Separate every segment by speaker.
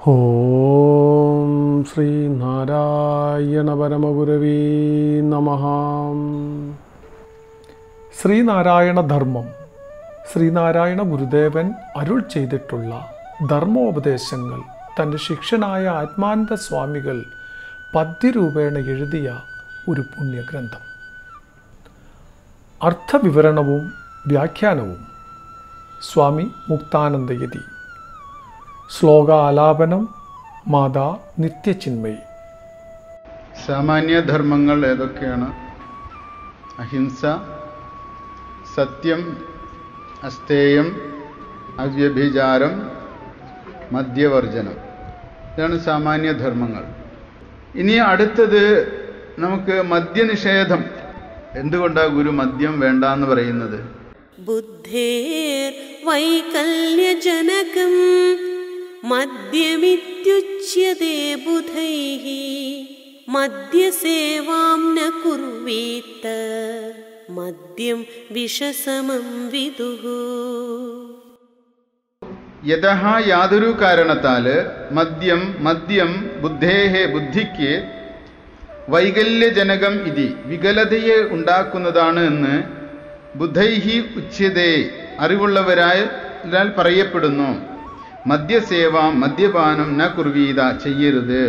Speaker 1: ഓം ശ്രീ നാരായണ പരമഗുരവേ നമ ശ്രീനാരായണ ധർമ്മം ശ്രീനാരായണ ഗുരുദേവൻ അരുൾ ചെയ്തിട്ടുള്ള ധർമ്മോപദേശങ്ങൾ തൻ്റെ ശിഷ്യനായ ആത്മാനന്ദ സ്വാമികൾ പദ്യരൂപേണ എഴുതിയ ഒരു പുണ്യഗ്രന്ഥം അർത്ഥവിവരണവും വ്യാഖ്യാനവും സ്വാമി മുക്താനന്ദയതി ശ്ലോകാലാപനം മാതാ നിത്യചിന്മയി
Speaker 2: സാമാന്യധർമ്മങ്ങൾ ഏതൊക്കെയാണ് അഹിംസ സത്യം അസ്തേയം അവ്യഭിചാരം മദ്യവർജനം ഇതാണ് സാമാന്യധർമ്മങ്ങൾ ഇനി അടുത്തത് നമുക്ക് മദ്യനിഷേധം എന്തുകൊണ്ടാണ് ഗുരു മദ്യം വേണ്ട എന്ന് പറയുന്നത്
Speaker 3: बुद्धेर्वैकल्यजनकं मद्यमित्युच्यते बुधैः मद्यसेवां न कुर्वेत्त मद्यं विषसमं विदुः
Speaker 2: യഥ യാതൊരു കാരണത്താല് മദ്യം മദ്യം ബുദ്ധേഹെ ബുദ്ധിക്ക് വൈകല്യജനകം ഇതി വികലതയെ ഉണ്ടാക്കുന്നതാണ് എന്ന് ബുദ്ധൈഹി ഉച്യതേ അറിവുള്ളവരായാൽ പറയപ്പെടുന്നു മദ്യസേവ മദ്യപാനം ന കുർവീത ചെയ്യരുത്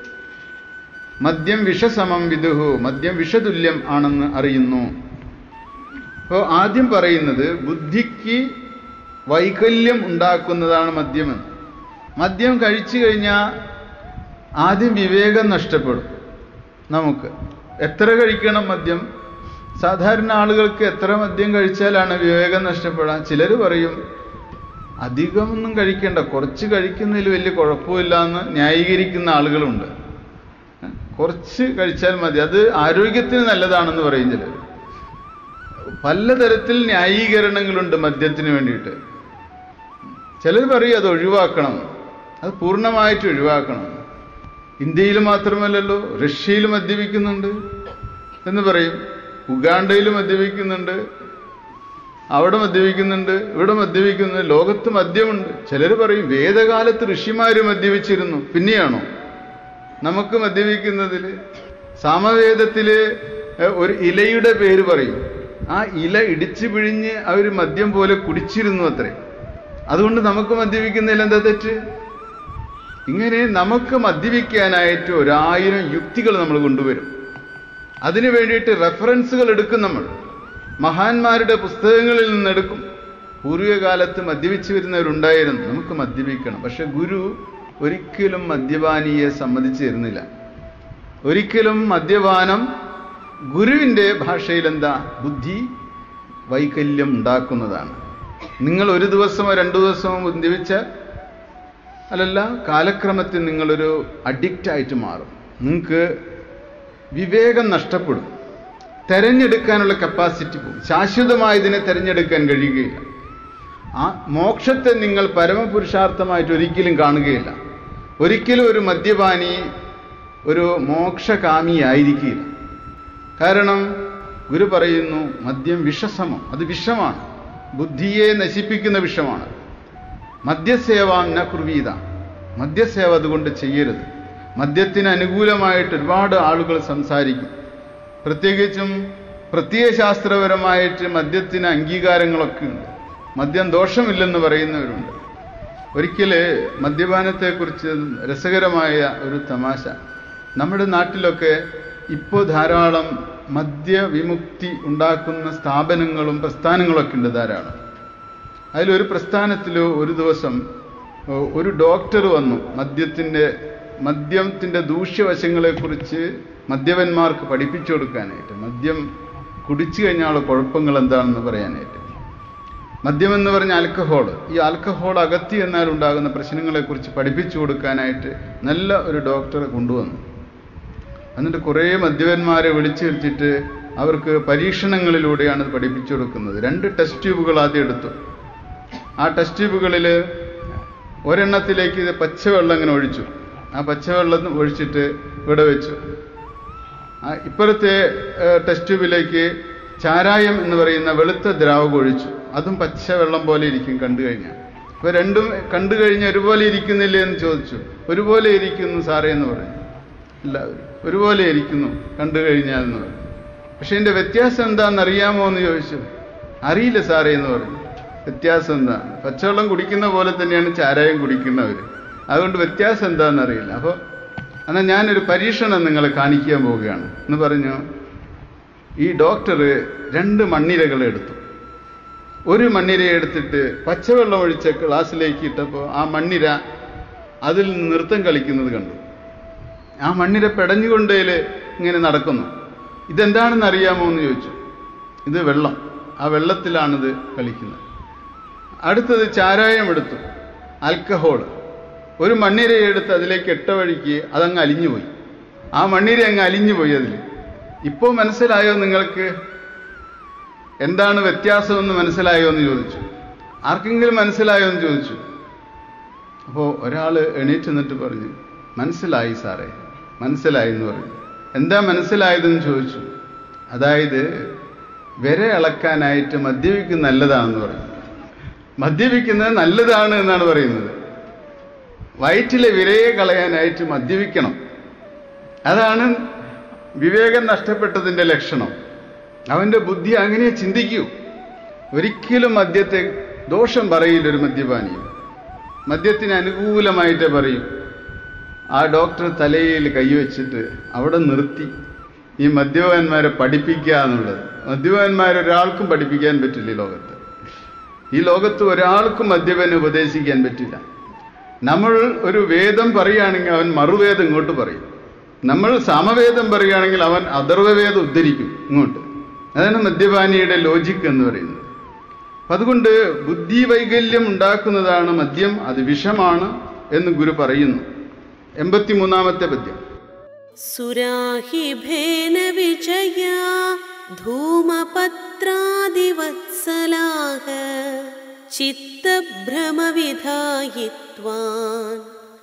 Speaker 2: മദ്യം വിഷസമം വിദുഹു മദ്യം വിഷതുല്യം ആണെന്ന് അറിയുന്നു അപ്പോൾ ആദ്യം പറയുന്നത് ബുദ്ധിക്ക് വൈകല്യം ഉണ്ടാക്കുന്നതാണ് മദ്യമെന്ന് മദ്യം കഴിച്ചു കഴിഞ്ഞാൽ ആദ്യം വിവേകം നഷ്ടപ്പെടും നമുക്ക് എത്ര കഴിക്കണം മദ്യം സാധാരണ ആളുകൾക്ക് എത്ര മദ്യം കഴിച്ചാലാണ് വിവേകം നഷ്ടപ്പെടാൻ ചിലർ പറയും അധികമൊന്നും കഴിക്കേണ്ട കുറച്ച് കഴിക്കുന്നതിൽ വലിയ കുഴപ്പമില്ല എന്ന് ന്യായീകരിക്കുന്ന ആളുകളുണ്ട് കുറച്ച് കഴിച്ചാൽ മതി അത് ആരോഗ്യത്തിന് നല്ലതാണെന്ന് പറയും ചിലർ പലതരത്തിൽ ന്യായീകരണങ്ങളുണ്ട് മദ്യത്തിന് വേണ്ടിയിട്ട് ചിലർ പറയും അത് ഒഴിവാക്കണം അത് പൂർണ്ണമായിട്ട് ഒഴിവാക്കണം ഇന്ത്യയിൽ മാത്രമല്ലല്ലോ റഷ്യയിൽ മദ്യപിക്കുന്നുണ്ട് എന്ന് പറയും ഉഗാണ്ടയിൽ മദ്യപിക്കുന്നുണ്ട് അവിടെ മദ്യപിക്കുന്നുണ്ട് ഇവിടെ മദ്യപിക്കുന്നുണ്ട് ലോകത്ത് മദ്യമുണ്ട് ചിലർ പറയും വേദകാലത്ത് ഋഷിമാര് മദ്യപിച്ചിരുന്നു പിന്നെയാണോ നമുക്ക് മദ്യപിക്കുന്നതിൽ സാമവേദത്തില് എഹ്, ഒരു ഇലയുടെ പേര് പറയും ആ ഇല ഇടിച്ചു പിഴിഞ്ഞ് അവർ മദ്യം പോലെ കുടിച്ചിരുന്നു അത്രേ അതുകൊണ്ട് നമുക്ക് മദ്യപിക്കുന്നതിൽ എന്താ തെറ്റ് ഇങ്ങനെ നമുക്ക് മദ്യപിക്കാനായിട്ട് ഒരായിരം യുക്തികൾ നമ്മൾ കൊണ്ടുവരും അതിനു വേണ്ടിയിട്ട് റെഫറൻസുകൾ എടുക്കും നമ്മൾ മഹാന്മാരുടെ പുസ്തകങ്ങളിൽ നിന്നെടുക്കും പൂർവികകാലത്ത് മദ്യപിച്ചു വരുന്നവരുണ്ടായിരുന്നു നമുക്ക് മദ്യപിക്കണം പക്ഷെ ഗുരു ഒരിക്കലും മദ്യപാനിയെ സമ്മതിച്ചു തരുന്നില്ല ഒരിക്കലും മദ്യപാനം ഗുരുവിൻ്റെ ഭാഷയിൽ എന്താ ബുദ്ധി വൈകല്യം ഉണ്ടാക്കുന്നതാണ് നിങ്ങൾ ഒരു ദിവസമോ രണ്ടു ദിവസമോ മദ്യപിച്ചാൽ അല്ലല്ല കാലക്രമത്തിൽ നിങ്ങളൊരു അഡിക്റ്റായിട്ട് മാറും നിങ്ങൾക്ക് വിവേകം നഷ്ടപ്പെടും തെരഞ്ഞെടുക്കാനുള്ള കപ്പാസിറ്റി പോകും ശാശ്വതമായി ഇതിനെ തെരഞ്ഞെടുക്കാൻ കഴിയുകയില്ല ആ മോക്ഷത്തെ നിങ്ങൾ പരമപുരുഷാർത്ഥമായിട്ട് ഒരിക്കലും കാണുകയില്ല ഒരിക്കലും ഒരു മദ്യപാനി ഒരു മോക്ഷകാമിയായിരിക്കില്ല കാരണം ഗുരു പറയുന്നു മദ്യം വിഷസമം അത് വിഷമാണ് ബുദ്ധിയെ നശിപ്പിക്കുന്ന വിഷമാണ് മദ്യസേവാം ന കുർവീത മദ്യസേവ അതുകൊണ്ട് ചെയ്യരുത് മദ്യത്തിന് അനുകൂലമായിട്ട് ഒരുപാട് ആളുകൾ സംസാരിക്കും പ്രത്യേകിച്ചും പ്രത്യയശാസ്ത്രപരമായിട്ട് മദ്യത്തിന് അംഗീകാരങ്ങളൊക്കെ ഉണ്ട് മദ്യം ദോഷമില്ലെന്ന് പറയുന്നവരുണ്ട് ഒരിക്കൽ മദ്യപാനത്തെക്കുറിച്ച് രസകരമായ ഒരു തമാശ നമ്മുടെ നാട്ടിലൊക്കെ ഇപ്പോൾ ധാരാളം മദ്യവിമുക്തി ഉണ്ടാക്കുന്ന സ്ഥാപനങ്ങളും പ്രസ്ഥാനങ്ങളൊക്കെ ഉണ്ട് ധാരാളം അതിലൊരു പ്രസ്ഥാനത്തിൽ ഒരു ദിവസം ഏഹ്, ഒരു ഡോക്ടർ വന്നു മദ്യത്തിൻ്റെ മദ്യത്തിൻ്റെ ദൂഷ്യവശങ്ങളെക്കുറിച്ച് മദ്യപന്മാർക്ക് പഠിപ്പിച്ചു കൊടുക്കാനായിട്ട് മദ്യം കുടിച്ചു കഴിഞ്ഞാലുള്ള കുഴപ്പങ്ങൾ എന്താണെന്ന് പറയാനായിട്ട് മദ്യം എന്ന് പറഞ്ഞ ആൽക്കഹോൾ ഈ ആൽക്കഹോൾ അകത്തി എന്നാൽ ഉണ്ടാകുന്ന പ്രശ്നങ്ങളെക്കുറിച്ച് പഠിപ്പിച്ചു കൊടുക്കാനായിട്ട് നല്ല ഒരു ഡോക്ടറെ കൊണ്ടുവന്നു എന്നിട്ട് കുറേ മദ്യപന്മാരെ വിളിച്ചു വരുത്തിയിട്ട് അവർക്ക് പരീക്ഷണങ്ങളിലൂടെയാണ് ഇത് പഠിപ്പിച്ചു കൊടുക്കുന്നത് രണ്ട് ടെസ്റ്റ് ട്യൂബുകൾ ആദ്യം എടുത്തു ആ ടെസ്റ്റ് ട്യൂബുകളിൽ ഒരെണ്ണത്തിലേക്ക് ഇത് പച്ചവെള്ളം ഇങ്ങനെ ഒഴിച്ചു ആ പച്ചവെള്ളം ഒഴിച്ചിട്ട് ഇവിടെ വെച്ചു ആ ഇപ്പുറത്തെ ഏഹ്, ടെസ്റ്റ് ട്യൂബിലേക്ക് ചാരായം എന്ന് പറയുന്ന വെളുത്ത ദ്രാവകം ഒഴിച്ചു അതും പച്ചവെള്ളം പോലെ ഇരിക്കും കണ്ടു കഴിഞ്ഞാൽ ഇപ്പൊ രണ്ടും കണ്ടു കഴിഞ്ഞ് ഒരുപോലെ ഇരിക്കുന്നില്ലേ എന്ന് ചോദിച്ചു ഒരുപോലെ ഇരിക്കുന്നു സാറേ എന്ന് പറഞ്ഞു എല്ലാവരും ഒരുപോലെ ഇരിക്കുന്നു കണ്ടു കഴിഞ്ഞാൽ എന്ന് പറഞ്ഞു പക്ഷെ ഇതിന്റെ വ്യത്യാസം എന്താണെന്ന് അറിയാമോ എന്ന് ചോദിച്ചു അറിയില്ല സാറേ എന്ന് പറഞ്ഞു വ്യത്യാസം എന്താണ് പച്ചവെള്ളം കുടിക്കുന്ന പോലെ തന്നെയാണ് ചാരായം കുടിക്കുന്നവർ അതുകൊണ്ട് വ്യത്യാസം എന്താണെന്ന് അറിയില്ല അപ്പോൾ എന്നാൽ ഞാനൊരു പരീക്ഷണം നിങ്ങളെ കാണിക്കാൻ പോവുകയാണ് എന്ന് പറഞ്ഞു ഈ ഡോക്ടർ രണ്ട് മണ്ണിരകൾ എടുത്തു ഒരു മണ്ണിര എടുത്തിട്ട് പച്ചവെള്ളം ഒഴിച്ച ഗ്ലാസ്സിലേക്ക് ഇട്ടപ്പോൾ ആ മണ്ണിര അതിൽ നിന്ന് നൃത്തം കളിക്കുന്നത് കണ്ടു ആ മണ്ണിര പെടഞ്ഞുകൊണ്ടേൽ ഇങ്ങനെ നടക്കുന്നു ഇതെന്താണെന്ന് അറിയാമോ എന്ന് ചോദിച്ചു ഇത് വെള്ളം ആ വെള്ളത്തിലാണിത് കളിക്കുന്നത് അടുത്തത് ചാരായം എടുത്തു ആൽക്കഹോൾ ഒരു മണ്ണിര എടുത്ത് അതിലേക്ക് ഇട്ട വഴിക്ക് അതങ്ങ് അലിഞ്ഞുപോയി ആ മണ്ണിര അങ്ങ് അലിഞ്ഞുപോയി അതിൽ ഇപ്പോൾ മനസ്സിലായോ നിങ്ങൾക്ക് എന്താണ് വ്യത്യാസമെന്ന് മനസ്സിലായോ എന്ന് ചോദിച്ചു ആർക്കെങ്കിലും മനസ്സിലായോ എന്ന് ചോദിച്ചു അപ്പോൾ ഒരാൾ എണീറ്റ് നിന്നിട്ട് പറഞ്ഞു മനസ്സിലായി സാറേ മനസ്സിലായി എന്ന് പറഞ്ഞു എന്താ മനസ്സിലായതെന്ന് ചോദിച്ചു അതായത് വിര അളക്കാനായിട്ട് മദ്യപിക്കുന്നത് നല്ലതാണെന്ന് പറഞ്ഞു മദ്യപിക്കുന്നത് നല്ലതാണ് എന്നാണ് പറയുന്നത് വയറ്റിലെ വിരയെ കളയാനായിട്ട് മദ്യപിക്കണം അതാണ് വിവേകം നഷ്ടപ്പെട്ടതിൻ്റെ ലക്ഷണം അവൻ്റെ ബുദ്ധി അങ്ങനെ ചിന്തിക്കൂ ഒരിക്കലും മദ്യത്തെ ദോഷം പറയില്ല ഒരു മദ്യപാനിയും മദ്യത്തിന് അനുകൂലമായിട്ടേ പറയും ആ ഡോക്ടർ തലയിൽ കൈവച്ചിട്ട് അവിടെ നിർത്തി ഈ മദ്യപാന്മാരെ പഠിപ്പിക്കുക എന്നുള്ളത് മദ്യപാന്മാരെ ഒരാൾക്കും പഠിപ്പിക്കാൻ പറ്റില്ല ഈ ലോകത്ത് ഈ ലോകത്ത് ഒരാൾക്കും മദ്യപനെ ഉപദേശിക്കാൻ പറ്റില്ല നമ്മൾ ഒരു വേദം പറയുകയാണെങ്കിൽ അവൻ മറുവേദം ഇങ്ങോട്ട് പറയും നമ്മൾ സമവേദം പറയുകയാണെങ്കിൽ അവൻ അഥർവവേദം ഉദ്ധരിക്കും ഇങ്ങോട്ട് അതാണ് മദ്യപാനിയുടെ ലോജിക്ക് എന്ന് പറയുന്നത് അപ്പൊ അതുകൊണ്ട് ബുദ്ധി വൈകല്യം ഉണ്ടാക്കുന്നതാണ് മദ്യം അത് വിഷമാണ് എന്ന് ഗുരു പറയുന്നു എൺപത്തിമൂന്നാമത്തെ പദ്യം
Speaker 3: सुराहिभेन विजया धूमपत्रादिवत्सलाः चित्तभ्रमविधायित्वान्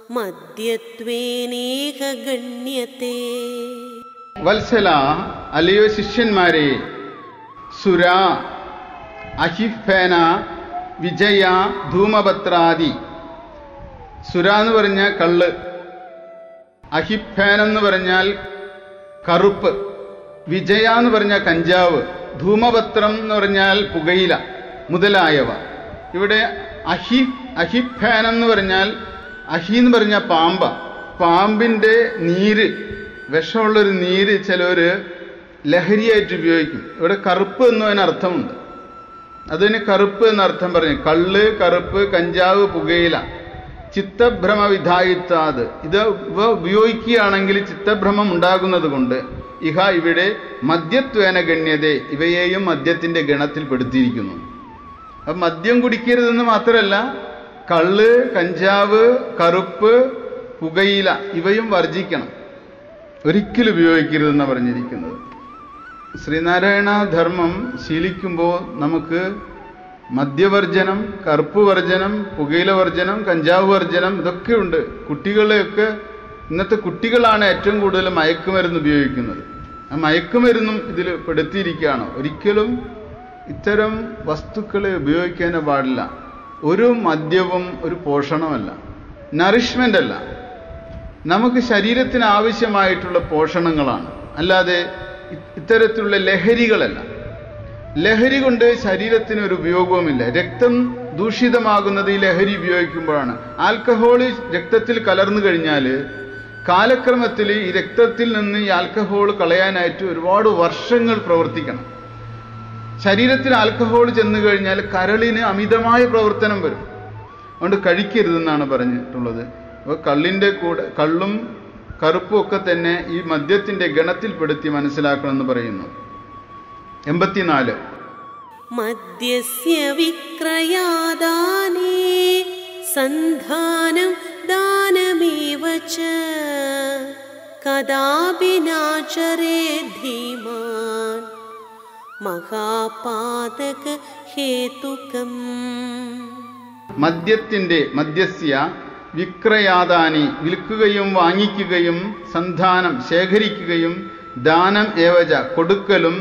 Speaker 3: मद्यत्वेनेह गण्यते
Speaker 2: വത്സല അല്ലയോ ശിഷ്യന്മാരെ സുര അഹിഫേന വിജയ ധൂമപത്രാദി സുര എന്ന് പറഞ്ഞാൽ കള്ള് അഹിഫേൻ എന്ന് പറഞ്ഞാൽ കറുപ്പ് വിജയ എന്ന് പറഞ്ഞാൽ കഞ്ചാവ് ധൂമപത്രം എന്ന് പറഞ്ഞാൽ പുകയില മുതലായവ ഇവിടെ അഹി അഹിഫേൻ എന്ന് പറഞ്ഞാൽ അഹി എന്ന് പറഞ്ഞാൽ പാമ്പ പാമ്പിന്റെ നീര് വിഷമുള്ളൊരു നീര് ചിലർ ലഹരിയായിട്ട് ഉപയോഗിക്കും ഇവിടെ കറുപ്പ് എന്നതിന് അർത്ഥമുണ്ട് അതിന് കറുപ്പ് എന്നർത്ഥം പറഞ്ഞു കള്ള് കറുപ്പ് കഞ്ചാവ് പുകയില ചിത്തഭ്രമ വിധായിത്താത് ഇത് ഇവ ഉപയോഗിക്കുകയാണെങ്കിൽ ചിത്തഭ്രമം ഉണ്ടാകുന്നത് കൊണ്ട് ഇഹ ഇവിടെ മദ്യത്വേന ഗണ്യതേ ഇവയെയും മദ്യത്തിന്റെ ഗണത്തിൽ പെടുത്തിയിരിക്കുന്നു അപ്പം മദ്യം കുടിക്കരുതെന്ന് മാത്രമല്ല കള്ള് കഞ്ചാവ് കറുപ്പ് പുകയില ഇവയും വർജിക്കണം ഒരിക്കലും ഉപയോഗിക്കരുതെന്ന് പറഞ്ഞിരിക്കുന്നത് ശ്രീനാരായണ ധർമ്മം ശീലിക്കുമ്പോൾ നമുക്ക് മദ്യവർജനം കറുപ്പ് വർജനം പുകയില വർജനം കഞ്ചാവ് വർജനം ഇതൊക്കെ ഉണ്ട് കുട്ടികളെയൊക്കെ ഇന്നത്തെ കുട്ടികളാണ് ഏറ്റവും കൂടുതൽ മയക്കുമരുന്ന് ഉപയോഗിക്കുന്നത് ആ മയക്കുമരുന്നും ഇതിൽ പെടുത്തിയിരിക്കുകയാണ് ഒരിക്കലും ഇത്തരം വസ്തുക്കളെ ഉപയോഗിക്കാനേ പാടില്ല ഒരു മദ്യവും ഒരു പോഷണമല്ല നറിഷ്മെൻ്റ് അല്ല നമുക്ക് ശരീരത്തിന് ആവശ്യമായിട്ടുള്ള പോഷണങ്ങളാണ് അല്ലാതെ ഇ- ഇത്തരത്തിലുള്ള ലഹരികളല്ല ലഹരി കൊണ്ട് ശരീരത്തിന് ഒരു ഉപയോഗവുമില്ല രക്തം ദൂഷിതമാകുന്നത് ഈ ലഹരി ഉപയോഗിക്കുമ്പോഴാണ് ആൽക്കഹോൾ രക്തത്തിൽ കലർന്നു കഴിഞ്ഞാൽ കാലക്രമത്തിൽ ഈ രക്തത്തിൽ നിന്ന് ഈ ആൽക്കഹോൾ കളയാനായിട്ട് ഒരുപാട് വർഷങ്ങൾ പ്രവർത്തിക്കണം ശരീരത്തിൽ ആൽക്കഹോൾ ചെന്നു കഴിഞ്ഞാൽ കരളിന് അമിതമായ പ്രവർത്തനം വരും അതുകൊണ്ട് കഴിക്കരുതെന്നാണ് പറഞ്ഞിട്ടുള്ളത് അപ്പോൾ കള്ളിൻ്റെ കൂടെ കള്ളും കറുപ്പും ഒക്കെ തന്നെ ഈ മദ്യത്തിൻ്റെ ഗണത്തിൽപ്പെടുത്തി മനസ്സിലാക്കണമെന്ന് പറയുന്നു എൺപത്തിനാല്
Speaker 3: मद्यस्य विक्रयादाने सन्धानं दानमेव च कदापि नाचरे धीमान् महापातकहेतुकम्
Speaker 2: മദ്യത്തിൻ്റെ മദ്യസ്യ വിക്രയാദാനി വിൽക്കുകയും വാങ്ങിക്കുകയും സന്ധാനം ശേഖരിക്കുകയും ദാനം ഏവജ കൊടുക്കലും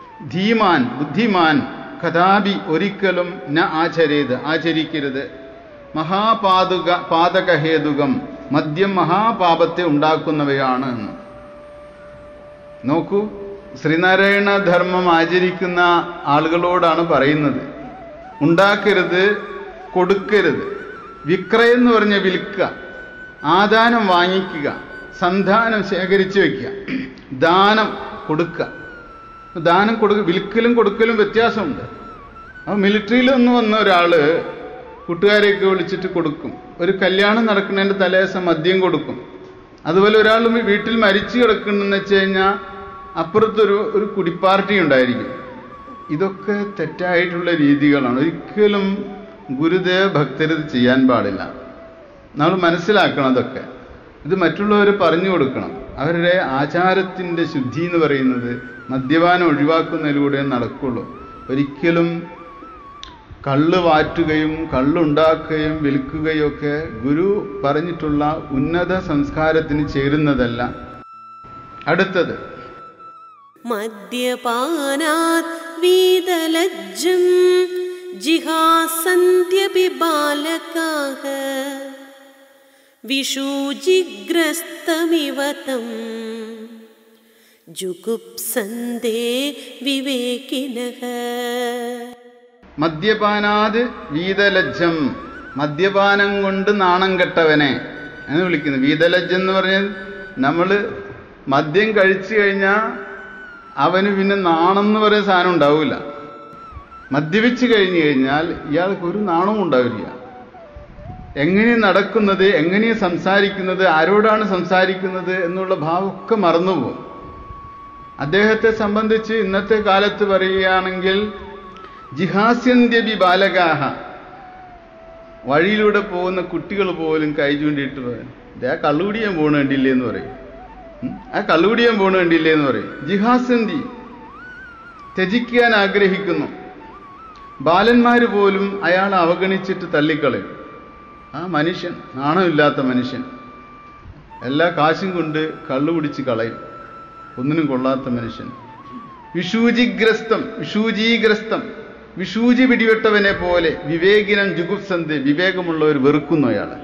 Speaker 2: ധീമാൻ ബുദ്ധിമാൻ കഥാപി ഒരിക്കലും ന ആചരേത് ആചരിക്കരുത് മഹാപാതുക പാതകഹേതുകം മദ്യം മഹാപാപത്തെ ഉണ്ടാക്കുന്നവയാണ് എന്ന് നോക്കൂ ശ്രീനാരായണ ധർമ്മം ആചരിക്കുന്ന ആളുകളോടാണ് പറയുന്നത് ഉണ്ടാക്കരുത് കൊടുക്കരുത് വിക്രയം എന്ന് പറഞ്ഞ വിൽക്കുക ആദാനം വാങ്ങിക്കുക സന്ധാനം ശേഖരിച്ചു വയ്ക്കുക ദാനം കൊടുക്കുക ദാനം കൊടുക്ക വിൽക്കലും കൊടുക്കലും വ്യത്യാസമുണ്ട് അപ്പോൾ മിലിറ്ററിയിൽ നിന്ന് വന്ന ഒരാള് കൂട്ടുകാരെയൊക്കെ വിളിച്ചിട്ട് കൊടുക്കും ഒരു കല്യാണം നടക്കുന്നതിൻ്റെ തലേദിവസം മദ്യം കൊടുക്കും അതുപോലെ ഒരാൾ വീട്ടിൽ മരിച്ചു കിടക്കണമെന്ന് വെച്ച് കഴിഞ്ഞാൽ അപ്പുറത്തൊരു ഒരു കുടിപ്പാർട്ടി ഉണ്ടായിരിക്കും ഇതൊക്കെ തെറ്റായിട്ടുള്ള രീതികളാണ് ഒരിക്കലും ഗുരുദേവ ഭക്തർ ഇത് ചെയ്യാൻ പാടില്ല നമ്മൾ മനസ്സിലാക്കണം അതൊക്കെ ഇത് മറ്റുള്ളവർ പറഞ്ഞു കൊടുക്കണം അവരുടെ ആചാരത്തിൻ്റെ ശുദ്ധി എന്ന് പറയുന്നത് മദ്യപാനം ഒഴിവാക്കുന്നതിലൂടെ നടക്കുള്ളൂ ഒരിക്കലും കള്ള് വാറ്റുകയും കള്ളുണ്ടാക്കുകയും വിൽക്കുകയും ഒക്കെ ഗുരു പറഞ്ഞിട്ടുള്ള ഉന്നത സംസ്കാരത്തിന് ചേരുന്നതല്ല അടുത്തത്
Speaker 3: मद्यपानात् वीदलज्जं जिहासन्त्यपि बालकाः विषूजिग्रस्तमिव तं जुगुप्सन्ते विवेकिनः
Speaker 2: മദ്യപാനാത് വീതലജ്ജം മദ്യപാനം കൊണ്ട് നാണം കെട്ടവനെ എന്ന് വിളിക്കുന്നു വീതലജ്ജം എന്ന് പറഞ്ഞാൽ നമ്മൾ മദ്യം കഴിച്ചു കഴിഞ്ഞാൽ അവന് പിന്നെ നാണം എന്ന് പറയുന്ന സാധനം ഉണ്ടാവില്ല മദ്യപിച്ച് കഴിഞ്ഞു കഴിഞ്ഞാൽ ഇയാൾക്ക് ഒരു നാണവും ഉണ്ടാവില്ല എങ്ങനെ നടക്കുന്നത് എങ്ങനെ സംസാരിക്കുന്നത് ആരോടാണ് സംസാരിക്കുന്നത് എന്നുള്ള ഭാവമൊക്കെ മറന്നുപോകും അദ്ദേഹത്തെ സംബന്ധിച്ച് ഇന്നത്തെ കാലത്ത് പറയുകയാണെങ്കിൽ ജിഹാസ്യന്ത്യബി ബാലകാഹ വഴിയിലൂടെ പോകുന്ന കുട്ടികൾ പോലും കൈ ചൂണ്ടിയിട്ട് പറയും "ദേ ആ കള്ളുകുടിയാൻ പോണ കണ്ടില്ലേ എന്ന് പറയും ഉം, ആ കള്ളുകുടിയാൻ പോണ കണ്ടില്ലേ എന്ന് പറയും ജിഹാസന്തി ത്യജിക്കാൻ ആഗ്രഹിക്കുന്നു ബാലന്മാര് പോലും അയാളെ അവഗണിച്ചിട്ട് തള്ളിക്കളയും ആ മനുഷ്യൻ നാണമില്ലാത്ത മനുഷ്യൻ എല്ലാ കാശും കൊണ്ട് കള്ളു കുടിച്ച് കളയും ഒന്നിനും കൊള്ളാത്ത മനുഷ്യൻ വിഷൂജിഗ്രസ്തം വിഷൂജീഗ്രസ്തം വിഷൂജി പിടിവിട്ടവനെ പോലെ വിവേകിനം ജുഗുപ്സന്ത് വിവേകമുള്ളവർ വെറുക്കുന്നു അയാളെ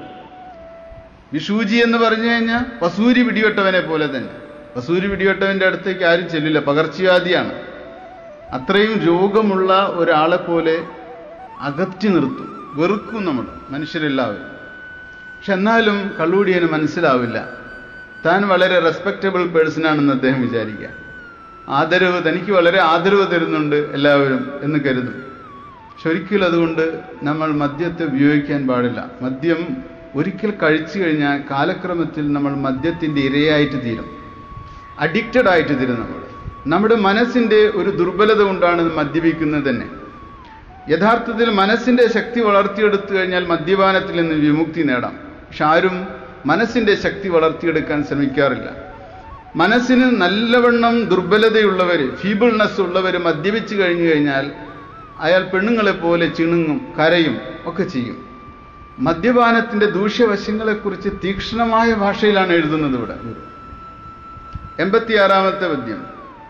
Speaker 2: വിഷൂജി എന്ന് പറഞ്ഞു കഴിഞ്ഞാൽ വസൂരി പിടിവിട്ടവനെ പോലെ തന്നെ വസൂരി പിടിവിട്ടവന്റെ അടുത്തേക്ക് ആരും ചെല്ലില്ല പകർച്ചവ്യാധിയാണ് അത്രയും രോഗമുള്ള ഒരാളെ പോലെ അകറ്റി നിർത്തും വെറുക്കും നമ്മൾ മനുഷ്യരെല്ലാവരും പക്ഷെ എന്നാലും കള്ളുകൂടിയന് മനസ്സിലാവില്ല താൻ വളരെ റെസ്പെക്റ്റബിൾ പേഴ്സൺ ആണെന്ന് അദ്ദേഹം വിചാരിക്കുക ആദരവ് തനിക്ക് വളരെ ആദരവ് തരുന്നുണ്ട് എല്ലാവരും എന്ന് കരുതും പക്ഷെ ഒരിക്കലും അതുകൊണ്ട് നമ്മൾ മദ്യത്തെ ഉപയോഗിക്കാൻ പാടില്ല മദ്യം ഒരിക്കൽ കഴിച്ചു കഴിഞ്ഞാൽ കാലക്രമത്തിൽ നമ്മൾ മദ്യത്തിൻ്റെ ഇരയായിട്ട് തീരും അഡിക്റ്റഡ് ആയിട്ട് തീരും നമ്മൾ നമ്മുടെ മനസ്സിൻ്റെ ഒരു ദുർബലത കൊണ്ടാണ് ഇത് മദ്യപിക്കുന്നത് തന്നെ യഥാർത്ഥത്തിൽ മനസ്സിൻ്റെ ശക്തി വളർത്തിയെടുത്തു കഴിഞ്ഞാൽ മദ്യപാനത്തിൽ നിന്ന് വിമുക്തി നേടാം പക്ഷെ ആരും മനസ്സിൻ്റെ ശക്തി വളർത്തിയെടുക്കാൻ ശ്രമിക്കാറില്ല മനസ്സിന് നല്ലവണ്ണം ദുർബലതയുള്ളവർ ഫീബിൾനെസ് ഉള്ളവർ മദ്യപിച്ചു കഴിഞ്ഞു കഴിഞ്ഞാൽ അയാൾ പെണ്ണുങ്ങളെ പോലെ ചിണുങ്ങും കരയും ഒക്കെ ചെയ്യും മദ്യപാനത്തിന്റെ ദൂഷ്യവശങ്ങളെക്കുറിച്ച് തീക്ഷ്ണമായ ഭാഷയിലാണ് എഴുതുന്നത് ഇവിടെ ഗുരു എൺപത്തിയാറാമത്തെ പദ്യം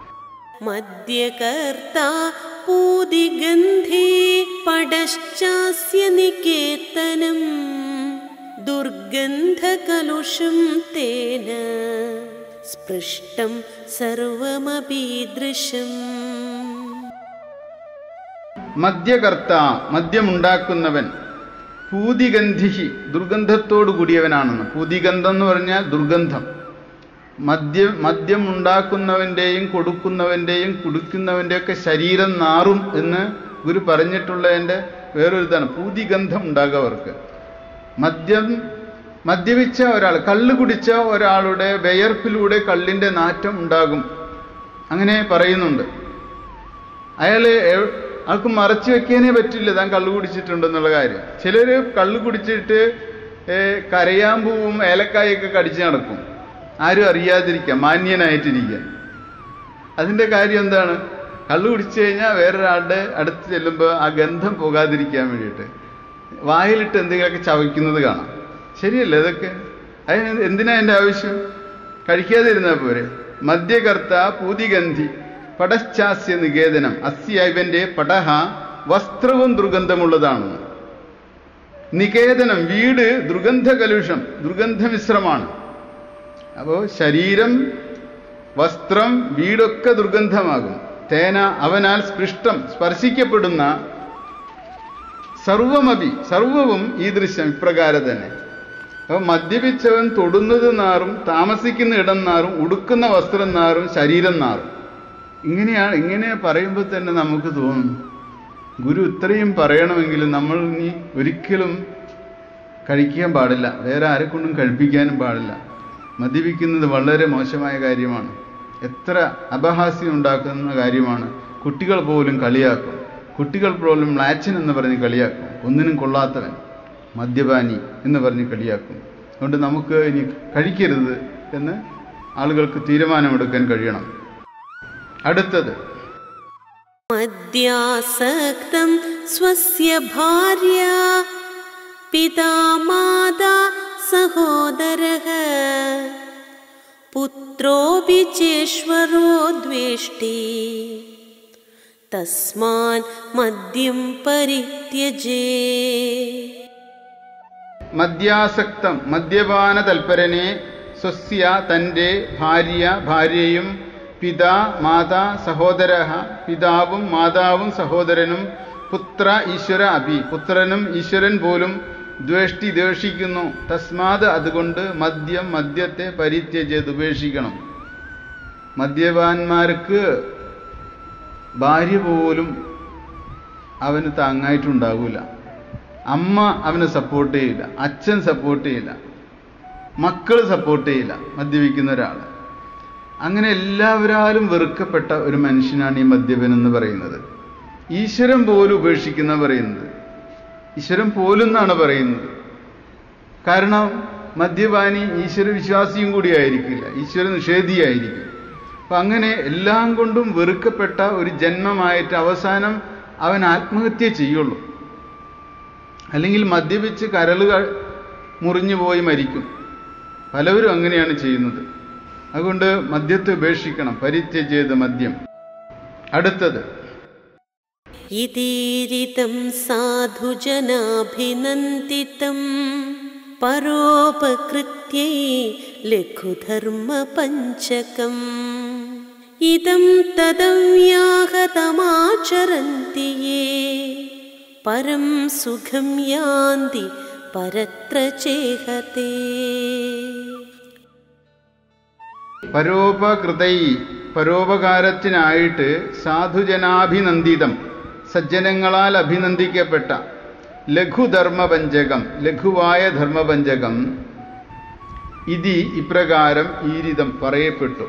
Speaker 3: मद्यकर्ता पूदिगन्धे पडश्चास्य निकेतनम् दुर्गन्धकलुषं तेन स्पृष्टं सर्वमपीदृशम्
Speaker 2: മദ്യകർത്ത മദ്യമുണ്ടാക്കുന്നവൻ പൂതിഗന്ധിഹി ദുർഗന്ധത്തോടു കൂടിയവനാണെന്ന് പൂതിഗന്ധം എന്ന് പറഞ്ഞാൽ ദുർഗന്ധം മദ്യ മദ്യം ഉണ്ടാക്കുന്നവൻ്റെയും കൊടുക്കുന്നവൻ്റെയും കുടിക്കുന്നവൻ്റെയൊക്കെ ശരീരം നാറും എന്ന് ഗുരു പറഞ്ഞിട്ടുള്ളതിൻ്റെ വേറൊരു ഇതാണ് പൂതിഗന്ധം ഉണ്ടാകുക അവർക്ക് മദ്യം മദ്യപിച്ച ഒരാൾ കള്ള് കുടിച്ച ഒരാളുടെ വിയർപ്പിലൂടെ കള്ളിൻ്റെ നാറ്റം ഉണ്ടാകും അങ്ങനെ പറയുന്നുണ്ട് അയാള് എ- ആൾക്ക് മറച്ചു വെക്കാനേ പറ്റില്ല താൻ കള്ളു കുടിച്ചിട്ടുണ്ടെന്നുള്ള കാര്യം ചിലര് കള്ളു കുടിച്ചിട്ട് ഏ, കരയാമ്പൂവും ഏലക്കായൊക്കെ കടിച്ചു നടക്കും ആരും അറിയാതിരിക്കാം മാന്യനായിട്ടിരിക്കാൻ അതിന്റെ കാര്യം എന്താണ് കള്ളു കുടിച്ചു കഴിഞ്ഞാൽ വേറൊരാളുടെ അടുത്ത് ചെല്ലുമ്പോൾ ആ ഗന്ധം പോകാതിരിക്കാൻ വേണ്ടിയിട്ട് വായിലിട്ട് എന്തെങ്കിലുമൊക്കെ ചവയ്ക്കുന്നത് കാണാം ശരിയല്ലേ ഇതൊക്കെ അതിന് എന്തിനാ എൻ്റെ ആവശ്യം കഴിക്കാതിരുന്നാൽ പോരെ മദ്യകർത്ത പൂതിഗന്ധി പടശ്ചാസ്യ നികേതനം അസ്യ ഇവന്റെ പടഹ വസ്ത്രവും ദുർഗന്ധമുള്ളതാണ് നികേതനം വീട് ദുർഗന്ധകലുഷം ദുർഗന്ധമിശ്രമാണ് അപ്പോൾ ശരീരം വസ്ത്രം വീടൊക്കെ ദുർഗന്ധമാകും തേന അവനാൽ സ്പൃഷ്ടം സ്പർശിക്കപ്പെടുന്ന സർവമപി സർവവും ഈ ദൃശ്യം ഇപ്രകാരം തന്നെ അപ്പോൾ മദ്യപിച്ചവൻ തൊടുന്നത് നാറും താമസിക്കുന്ന ഇടം നാറും ഉടുക്കുന്ന വസ്ത്രം നാറും ശരീരം നാറും ഇങ്ങനെയാണ് ഇങ്ങനെ പറയുമ്പോൾ തന്നെ നമുക്ക് തോന്നും ഗുരു ഇത്രയും പറയണമെങ്കിൽ നമ്മൾ ഇനി ഒരിക്കലും കഴിക്കാൻ പാടില്ല വേറെ ആരെക്കൊണ്ടും കഴിപ്പിക്കാനും പാടില്ല മദ്യപിക്കുന്നത് വളരെ മോശമായ കാര്യമാണ് എത്ര അപഹാസ്യം ഉണ്ടാക്കുന്ന കാര്യമാണ് കുട്ടികൾ പോലും കളിയാക്കും കുട്ടികൾ പോലും മ്ലാച്ചൻ എന്ന് പറഞ്ഞ് കളിയാക്കും ഒന്നിനും കൊള്ളാത്തവൻ മദ്യപാനി എന്ന് പറഞ്ഞ് കളിയാക്കും അതുകൊണ്ട് നമുക്ക് ഇനി കഴിക്കരുത് എന്ന് ആളുകൾക്ക് തീരുമാനമെടുക്കാൻ കഴിയണം അടുത്തത്
Speaker 3: मद्यासक्तं स्वस्य भार्या पिता माता सहोदरः पुत्रोऽपि चेश्वरो द्वेष्टि तस्मान् मद्यं परित्यजे
Speaker 2: മദ്യാസക്തം മദ്യപാന തൽപരനെ സ്വസ്യ തൻ്റെ ഭാര്യ ഭാര്യയും പിതാ മാതാ സഹോദര പിതാവും മാതാവും സഹോദരനും പുത്ര ഈശ്വര അഭി പുത്രനും ഈശ്വരൻ പോലും ദ്വേഷ്ടി ദ്വേഷിക്കുന്നു തസ്മാത് അതുകൊണ്ട് മദ്യം മദ്യത്തെ പരിത്യജത് ഉപേക്ഷിക്കണം മദ്യപാന്മാർക്ക് ഭാര്യ പോലും അവന് താങ്ങായിട്ടുണ്ടാകൂല അമ്മ അവനെ സപ്പോർട്ട് ചെയ്യില്ല അച്ഛൻ സപ്പോർട്ട് ചെയ്യില്ല മക്കൾ സപ്പോർട്ട് ചെയ്യില്ല മദ്യപിക്കുന്ന ഒരാൾ അങ്ങനെ എല്ലാവരാലും വെറുക്കപ്പെട്ട ഒരു മനുഷ്യനാണ് ഈ മദ്യപൻ എന്ന് പറയുന്നത് ഈശ്വരൻ പോലും ഉപേക്ഷിക്കുന്ന പറയുന്നത് ഈശ്വരൻ പോലും എന്നാണ് പറയുന്നത് കാരണം മദ്യപാനി ഈശ്വര വിശ്വാസിയും കൂടി ആയിരിക്കില്ല ഈശ്വര നിഷേധിയായിരിക്കും അപ്പൊ അങ്ങനെ എല്ലാം കൊണ്ടും വെറുക്കപ്പെട്ട ഒരു ജന്മമായിട്ട് അവസാനം അവൻ ആത്മഹത്യ ചെയ്യുള്ളൂ അല്ലെങ്കിൽ മദ്യപിച്ച് കരളുകൾ മുറിഞ്ഞു പോയി മരിക്കും പലവരും അങ്ങനെയാണ് ചെയ്യുന്നത് അതുകൊണ്ട് മദ്യത്തെ ഉപേക്ഷിക്കണം പരിത്യജേത് മദ്യം അടുത്തത്
Speaker 3: इतीरितं साधुजनाभिनन्दितं परोपकृत्यै लघुधर्मपञ्चकम् इदं तदव्याहतमाचरन्ति ये परं सुखं यान्ति परत्र चेहते
Speaker 2: പരോപകൃതൈ പരോപകാരത്തിനായിട്ട് സാധുജനാഭിനന്ദിതം സജ്ജനങ്ങളാൽ അഭിനന്ദിക്കപ്പെട്ട ലഘുധർമ്മപഞ്ചകം ലഘുവായ ധർമ്മപഞ്ചകം ഇതി ഇപ്രകാരം ഈരിതം പറയപ്പെട്ടു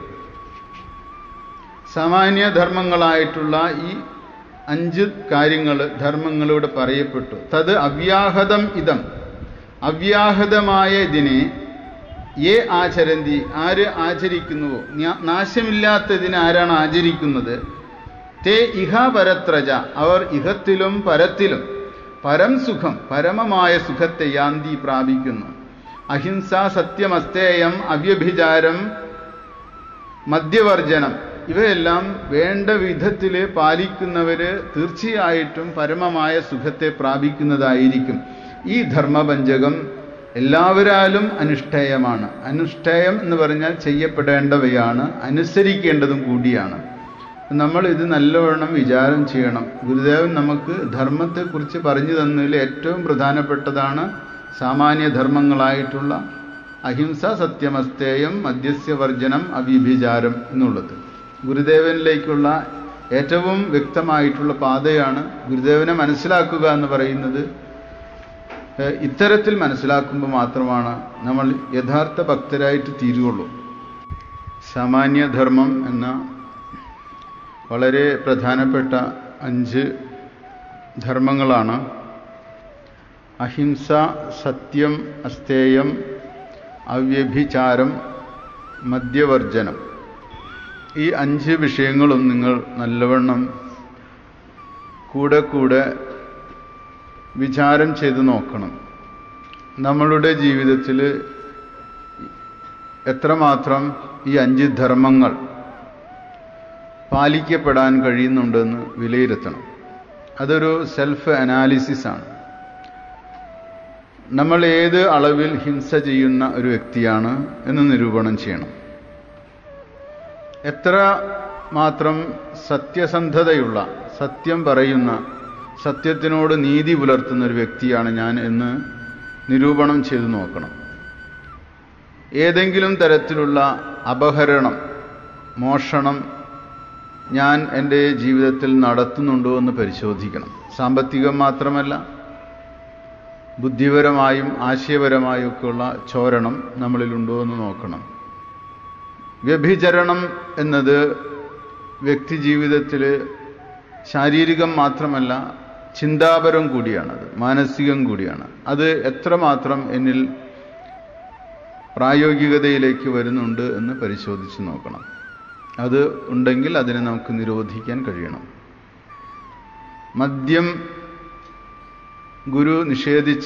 Speaker 2: സാമാന്യ ധർമ്മങ്ങളായിട്ടുള്ള ഈ അഞ്ച് കാര്യങ്ങൾ ധർമ്മങ്ങളിവിടെ പറയപ്പെട്ടു തത് അവ്യാഹതം ഇതം അവ്യാഹതമായ ഇതിനെ ഏ ആചരന്തി ആര് ആചരിക്കുന്നുവോ ന്യാ- നാശമില്ലാത്തതിനെ ആരാണ് ആചരിക്കുന്നത് തേ ഇഹ പരത്രജ അവർ ഇഹത്തിലും പരത്തിലും പരം സുഖം പരമമായ സുഖത്തെ യാന്തി പ്രാപിക്കുന്നു അഹിംസ സത്യമസ്തേയം അവ്യഭിചാരം മദ്യവർജനം ഇവയെല്ലാം വേണ്ട വിധത്തിൽ പാലിക്കുന്നവര് തീർച്ചയായിട്ടും പരമമായ സുഖത്തെ പ്രാപിക്കുന്നതായിരിക്കും ഈ ധർമ്മപഞ്ചകം എല്ലാവരാലും അനുഷ്ഠേയമാണ് അനുഷ്ഠേയം എന്ന് പറഞ്ഞാൽ ചെയ്യപ്പെടേണ്ടവയാണ് അനുസരിക്കേണ്ടതും കൂടിയാണ് നമ്മൾ ഇത് നല്ലവണ്ണം വിചാരം ചെയ്യണം ഗുരുദേവൻ നമുക്ക് ധർമ്മത്തെക്കുറിച്ച് പറഞ്ഞു തന്നതിൽ ഏറ്റവും പ്രധാനപ്പെട്ടതാണ് സാമാന്യ ധർമ്മങ്ങളായിട്ടുള്ള അഹിംസ സത്യമസ്തേയം മദ്യസ്യവർജനം അവ്യഭിചാരം എന്നുള്ളത് ഗുരുദേവനിലേക്കുള്ള ഏറ്റവും വ്യക്തമായിട്ടുള്ള പാതയാണ് ഗുരുദേവനെ മനസ്സിലാക്കുക എന്ന് പറയുന്നത് ഏഹ് ഇത്തരത്തിൽ മനസ്സിലാക്കുമ്പോൾ മാത്രമാണ് നമ്മൾ യഥാർത്ഥ ഭക്തരായിട്ട് തീരുകയുള്ളൂ സാമാന്യധർമ്മം എന്ന വളരെ പ്രധാനപ്പെട്ട അഞ്ച് ധർമ്മങ്ങളാണ് അഹിംസ സത്യം അസ്തേയം അവ്യഭിചാരം മദ്യവർജനം ഈ അഞ്ച് വിഷയങ്ങളും നിങ്ങൾ നല്ലവണ്ണം കൂടെ കൂടെ വിചാരം ചെയ്ത് നോക്കണം നമ്മളുടെ ജീവിതത്തിൽ എത്രമാത്രം ഈ അഞ്ച് ധർമ്മങ്ങൾ പാലിക്കപ്പെടാൻ കഴിയുന്നുണ്ടെന്ന് വിലയിരുത്തണം അതൊരു സെൽഫ് അനാലിസിസ് ആണ് നമ്മൾ ഏത് അളവിൽ ഹിംസ ചെയ്യുന്ന ഒരു വ്യക്തിയാണ് എന്ന് നിരൂപണം ചെയ്യണം എത്ര മാത്രം സത്യസന്ധതയുള്ള സത്യം പറയുന്ന സത്യത്തിനോട് നീതി പുലർത്തുന്ന ഒരു വ്യക്തിയാണ് ഞാൻ എന്ന് നിരൂപണം ചെയ്തു നോക്കണം ഏതെങ്കിലും തരത്തിലുള്ള അപഹരണം മോഷണം ഞാൻ എൻ്റെ ജീവിതത്തിൽ നടത്തുന്നുണ്ടോ എന്ന് പരിശോധിക്കണം സാമ്പത്തികം മാത്രമല്ല ബുദ്ധിപരമായും ആശയപരമായും ഒക്കെയുള്ള ചോരണം നമ്മളിലുണ്ടോ എന്ന് നോക്കണം വ്യഭിചരണം എന്നത് വ്യക്തി ജീവിതത്തിൽ ശാരീരികം മാത്രമല്ല ചിന്താപരം കൂടിയാണത് മാനസികം കൂടിയാണ് അത് എത്രമാത്രം എന്നിൽ പ്രായോഗികതയിലേക്ക് വരുന്നുണ്ട് എന്ന് പരിശോധിച്ച് നോക്കണം അത് ഉണ്ടെങ്കിൽ അതിനെ നമുക്ക് നിരോധിക്കാൻ കഴിയണം മദ്യം ഗുരു നിഷേധിച്ച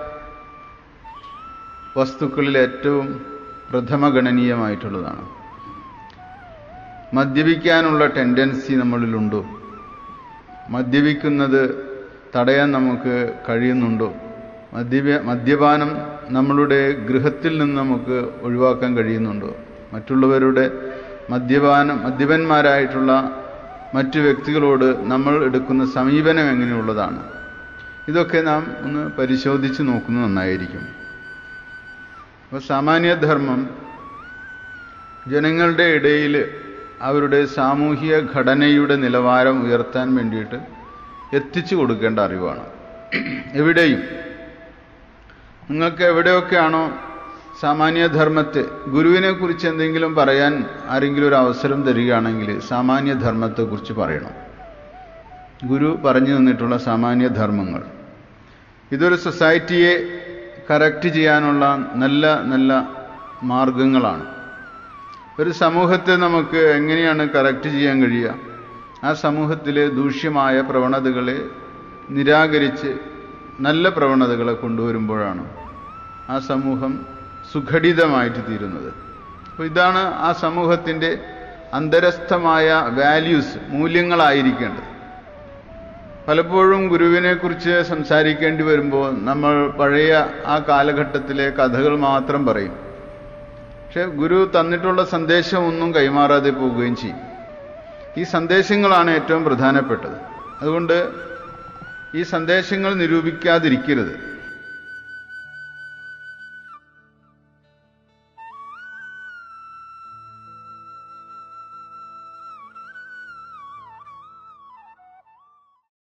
Speaker 2: വസ്തുക്കളിൽ ഏറ്റവും പ്രഥമഗണനീയമായിട്ടുള്ളതാണ് മദ്യപിക്കാനുള്ള ടെൻഡൻസി നമ്മളിലുണ്ടോ മദ്യപിക്കുന്നത് തടയാൻ നമുക്ക് കഴിയുന്നുണ്ടോ മദ്യപ മദ്യപാനം നമ്മളുടെ ഗൃഹത്തിൽ നിന്ന് നമുക്ക് ഒഴിവാക്കാൻ കഴിയുന്നുണ്ടോ മറ്റുള്ളവരുടെ മദ്യപാനം മദ്യപന്മാരായിട്ടുള്ള മറ്റു വ്യക്തികളോട് നമ്മൾ എടുക്കുന്ന സമീപനം എങ്ങനെയുള്ളതാണ് ഇതൊക്കെ നാം ഒന്ന് പരിശോധിച്ച് നോക്കുന്നത് നന്നായിരിക്കും അപ്പോൾ സാമാന്യധർമ്മം ജനങ്ങളുടെ ഇടയിൽ അവരുടെ സാമൂഹിക ഘടനയുടെ നിലവാരം ഉയർത്താൻ വേണ്ടിയിട്ട് എത്തിച്ചു കൊടുക്കേണ്ട അറിവാണ് എവിടെയും നിങ്ങൾക്ക് എവിടെയൊക്കെയാണോ സാമാന്യധർമ്മത്തെ ഗുരുവിനെ കുറിച്ച് എന്തെങ്കിലും പറയാൻ ആരെങ്കിലും ഒരു അവസരം തരികയാണെങ്കിൽ സാമാന്യധർമ്മത്തെക്കുറിച്ച് പറയണം ഗുരു പറഞ്ഞു തന്നിട്ടുള്ള സാമാന്യധർമ്മങ്ങൾ ഇതൊരു സൊസൈറ്റിയെ കറക്റ്റ് ചെയ്യാനുള്ള നല്ല നല്ല മാർഗങ്ങളാണ് ഒരു സമൂഹത്തെ നമുക്ക് എങ്ങനെയാണ് കറക്റ്റ് ചെയ്യാൻ കഴിയുക ആ സമൂഹത്തിലെ ദൂഷ്യമായ പ്രവണതകളെ നിരാകരിച്ച് നല്ല പ്രവണതകളെ കൊണ്ടുവരുമ്പോഴാണ് ആ സമൂഹം സുഘടിതമായിട്ട് തീരുന്നത് അപ്പോൾ ഇതാണ് ആ സമൂഹത്തിൻ്റെ അന്തരസ്ഥമായ വാല്യൂസ് മൂല്യങ്ങളായിരിക്കേണ്ടത് പലപ്പോഴും ഗുരുവിനെക്കുറിച്ച് സംസാരിക്കേണ്ടി വരുമ്പോൾ നമ്മൾ പഴയ ആ കാലഘട്ടത്തിലെ കഥകൾ മാത്രം പറയും പക്ഷെ ഗുരു തന്നിട്ടുള്ള സന്ദേശം ഒന്നും കൈമാറാതെ പോവുകയും ചെയ്യും ഈ സന്ദേശങ്ങളാണ് ഏറ്റവും പ്രധാനപ്പെട്ടത് അതുകൊണ്ട് ഈ സന്ദേശങ്ങൾ നിരൂപിക്കാതിരിക്കരുത്